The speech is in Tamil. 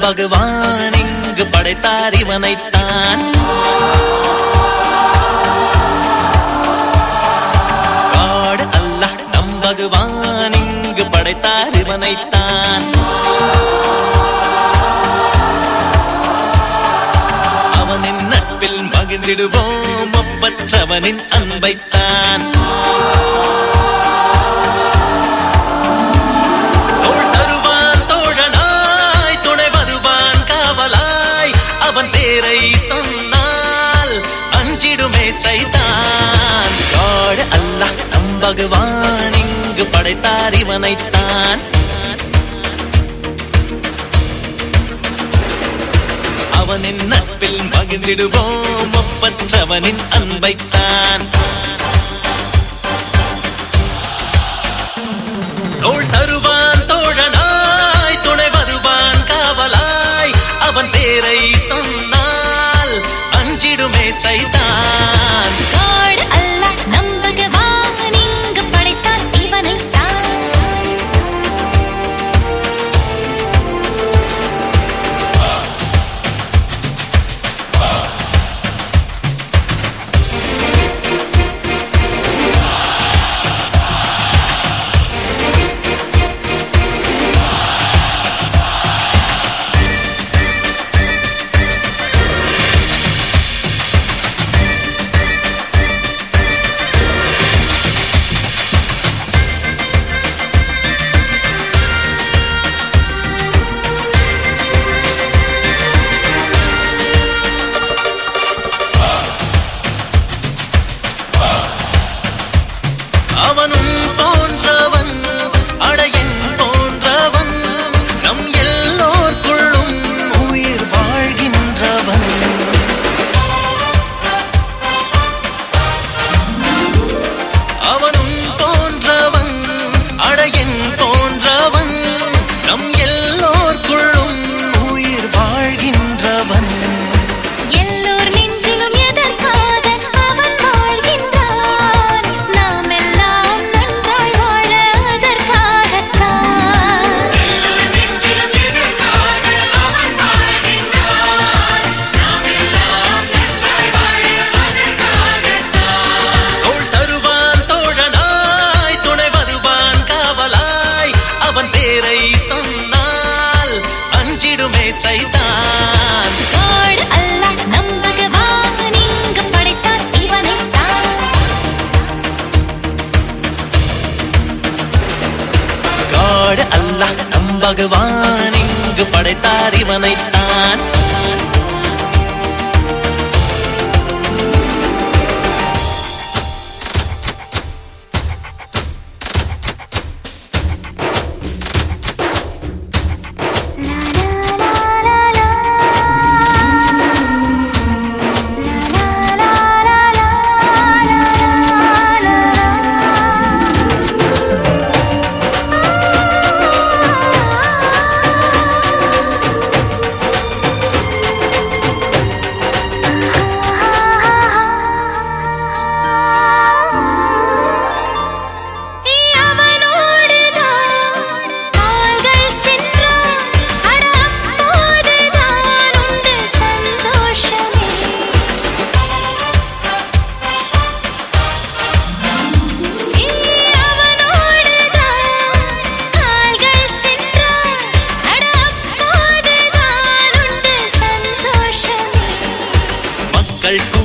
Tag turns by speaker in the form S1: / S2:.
S1: பகவான் இங்கு படைத்தார் இவனைத்தான் காடு அல்லாஹ் நம் பகவான் இங்கு படைத்தார் இவனைத்தான் அவனின் நட்பில் மகிழ்ந்திடுவோம் ஒப்பற்றவனின் அன்பைத்தான் தோள் தருவான் தோழனாய் துணை வருவான் காவலாய் அவன் பேரை சொன்னால் அஞ்சிடுமே சைத்தான் காடு அல்லாஹ் நம் பகவான் இங்கு படைத்தார் இவனைத்தான் அவனின் நட்பில் மகிழ்ந்திடுவோம் ஒப்பற்றவனின் அன்பைத்தான் தோள் தருவான் தோழனாய் துணை வருவான் காவலாய் அவன் பேரை சொன்னால் அஞ்சிடுமே சைத்தான்
S2: காடு அல்லாஹ் நம் பகவான் இங்கு படைத்தார் இவனைத்தான்
S1: அவனும் போன்றவன் அடையன் போன்றவன் நம் எல்லோர்க்குள்ளும் உயிர் வாழ்கின்றவன் அவனும் போன்றவன் அடையன் போன்றவன் நம் எல்லோர்க்குள்ளும் உயிர் வாழ்கின்றவன்
S2: எல்லோர் நெஞ்சிலும் எதற்காக அவன் வாழ்கின்றான் நாம் எல்லாம் நன்றாய் வாழ அதற்காகத்தான்
S1: தோள் தருவான் தோழனாய் துணை வருவான் காவலாய் அவன் பேரை சொன்னால் அஞ்சிடுமே சைத்தான்
S2: காடு அல்லாஹ் நம் பகவான் இங்கு படைத்தார் இவனைத்தான்
S1: காடு அல்லாஹ் நம் பகவான் இங்கு படைத்தார் இவனைத்தான்
S2: அவனோடுதான் கால்கள் சென்றான் அட அப்போதுதான் உண்டு சந்தோஷமே அவனோடுதான் கால்கள் சென்றான் அட அப்போதுதான் உண்டு சந்தோஷமே
S1: மக்கள்